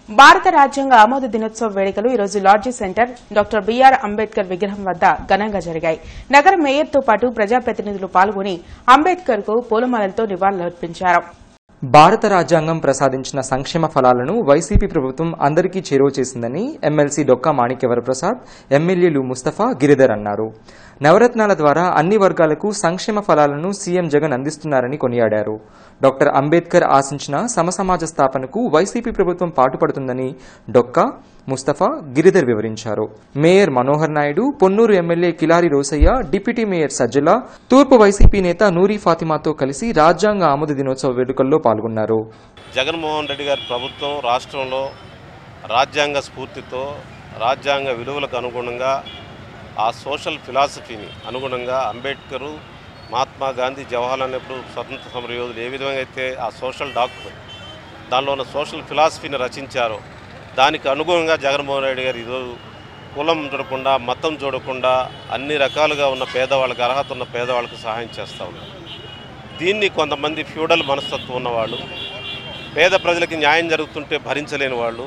భారత రాజ్యాంగ ఆమోద దినోత్సవ వేడుకలు ఈరోజు lodge centre doctor BR Ambedkar విగ్రహం వద్ద ఘనంగా జరిగాయి నగర మేయర్తో పాటు ప్రజాప్రతినిధులు పాల్గొని అంబేద్కర్ కు పూలమాలలతో నివాళులర్పించారు భారత రాజ్యాంగం ప్రసాదించిన సంక్షేమ ఫలాలను వైసీపీ ప్రభుత్వం అందరికీ చేరువ చేసిందని ఎమ్మెల్సీ డొక్కా మాణిక్యవర ప్రసాద్ ఎమ్మెల్యేలు ముస్తఫా గిరిధర్ అన్నారు నవరత్నాల ద్వారా అన్ని వర్గాలకు సంక్షేమ ఫలాలను సీఎం జగన్ అందిస్తున్నారని కొనియాడారు డాక్టర్ అంబేద్కర్ ఆశించిన సమసమాజ స్థాపనకు వైసీపీ ప్రభుత్వం పాటుపడుతుందని డొక్కా ముస్తఫా గిరిధర్ వివరించారు mayor Manohar Naidu Ponnur MLA Kilari Rosaiah deputy mayor Sajjala తూర్పు వైసీపీ నేత నూరి ఫాతిమాతో కలిసి రాజ్యాంగ ఆమోద దినోత్సవ వేడుకల్లో పాల్గొన్నారు జగన్మోహన్ రెడ్డి గారి ప్రభుత్వం రాష్ట్రంలో రాజ్యాంగ స్ఫూర్తితో రాజ్యాంగ విలువలకు అనుగుణంగా ఆ సోషల్ ఫిలాసఫీని అనుగుణంగా అంబేద్కరు మహాత్మా గాంధీ జవహర్లాల్ నెహ్రూ స్వతంత్ర సమర యోధులు ఏ విధంగా అయితే ఆ సోషల్ డాక్యుమెంట్ దానిలో ఉన్న సోషల్ ఫిలాసఫీని రచించారో దానికి అనుగుణంగా జగన్మోహన్ రెడ్డి గారు ఈరోజు కులం చూడకుండా మతం చూడకుండా అన్ని రకాలుగా ఉన్న పేదవాళ్ళకి అర్హత ఉన్న పేదవాళ్ళకి సహాయం చేస్తూ ఉన్నారు దీన్ని కొంతమంది ఫ్యూడల్ మనస్తత్వం ఉన్నవాళ్ళు పేద ప్రజలకి న్యాయం జరుగుతుంటే భరించలేని వాళ్ళు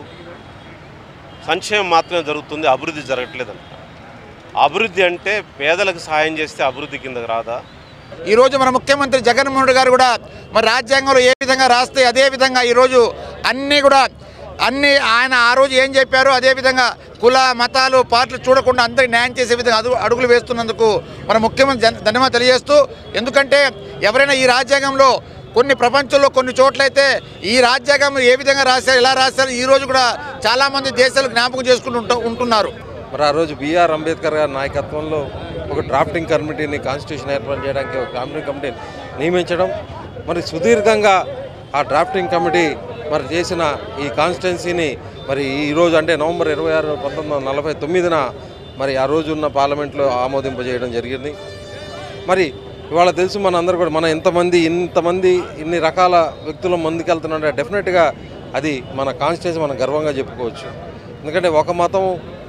సంక్షేమం మాత్రమే జరుగుతుంది అభివృద్ధి జరగట్లేదంట అభివృద్ధి అంటే పేదలకు సహాయం చేస్తే అభివృద్ధి కిందకి రాదా ఈరోజు మన ముఖ్యమంత్రి జగన్మోహన్ రెడ్డి గారు కూడా మరి రాజ్యాంగంలో ఏ విధంగా రాస్తే అదే విధంగా ఈరోజు అన్నీ కూడా అన్ని ఆయన ఆ రోజు ఏం చెప్పారో అదే విధంగా కుల మతాలు పార్టీలు చూడకుండా అందరికి న్యాయం చేసే విధంగా అడుగు అడుగులు వేస్తున్నందుకు మన ముఖ్యమంత్రి జన్- ధన్యవాదాలు తెలియజేస్తూ ఎందుకంటే ఎవరైనా ఈ రాజ్యాంగంలో కొన్ని ప్రపంచంలో కొన్ని చోట్లయితే ఈ రాజ్యాంగం ఏ విధంగా రాశారు ఎలా రాశారు ఈ రోజు కూడా చాలామంది దేశాలు జ్ఞాపకం చేసుకుంటూ ఉంటున్నారు మరి ఆ రోజు బీఆర్ అంబేద్కర్ గారి నాయకత్వంలో ఒక డ్రాఫ్టింగ్ కమిటీని కాన్స్టిట్యూషన్ ఏర్పాటు చేయడానికి ఒక డ్రాఫ్టింగ్ కమిటీని నియమించడం మరి సుదీర్ఘంగా ఆ డ్రాఫ్టింగ్ కమిటీ మరి చేసిన ఈ కాన్స్టిట్యున్సీని మరి ఈ రోజు అంటే నవంబర్ ఇరవై ఆరు పంతొమ్మిది వందల నలభై తొమ్మిదిన మరి ఆ రోజు ఉన్న పార్లమెంట్లో ఆమోదింపజేయడం జరిగింది మరి ఇవాళ తెలుసు మన అందరూ కూడా మన ఎంతమంది ఇంతమంది ఇన్ని రకాల వ్యక్తుల ముందుకెళ్తున్నారంటే డెఫినెట్గా అది మన కాన్స్టిట్యూన్సీ మనం గర్వంగా చెప్పుకోవచ్చు ఎందుకంటే ఒక మతం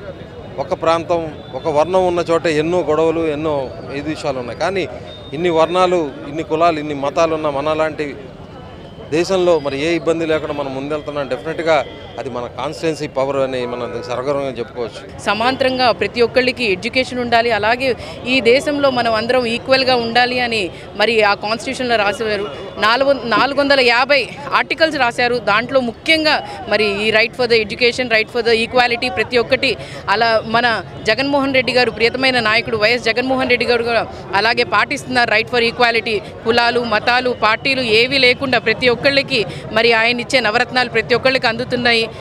ఒక ప్రాంతం ఒక వర్ణం ఉన్న చోట ఎన్నో గొడవలు ఎన్నో ఇది విషయాలు ఉన్నాయి కానీ ఇన్ని వర్ణాలు ఇన్ని కులాలు ఇన్ని మతాలు ఉన్న మనలాంటి దేశంలో మరి ఏ ఇబ్బంది లేకుండా మనం ముందెళ్తున్నాం డెఫినెట్గా అది మన కాన్స్టిట్యున్సీ పవర్ అని మనం సరగర్వంగా చెప్పుకోవచ్చు సమాంతరంగా ప్రతి ఒక్కళ్ళకి ఎడ్యుకేషన్ ఉండాలి అలాగే ఈ దేశంలో మనం అందరం ఈక్వల్గా ఉండాలి అని మరి ఆ కాన్స్టిట్యూషన్లో రాశారు నాలుగు నాలుగు వందల యాభై ఆర్టికల్స్ రాశారు దాంట్లో ముఖ్యంగా మరి ఈ right for the education right for the equality ప్రతి ఒక్కటి అలా మన జగన్మోహన్ రెడ్డి గారు ప్రియతమైన నాయకుడు వైఎస్ జగన్మోహన్ రెడ్డి గారు కూడా అలాగే పాటిస్తున్నారు రైట్ ఫర్ ఈక్వాలిటీ కులాలు మతాలు పార్టీలు ఏవి లేకుండా ప్రతి ఒక్కళ్ళకి మరి ఆయన ఇచ్చే నవరత్నాలు ప్రతి ఒక్కళ్ళకి అందుతున్నాయి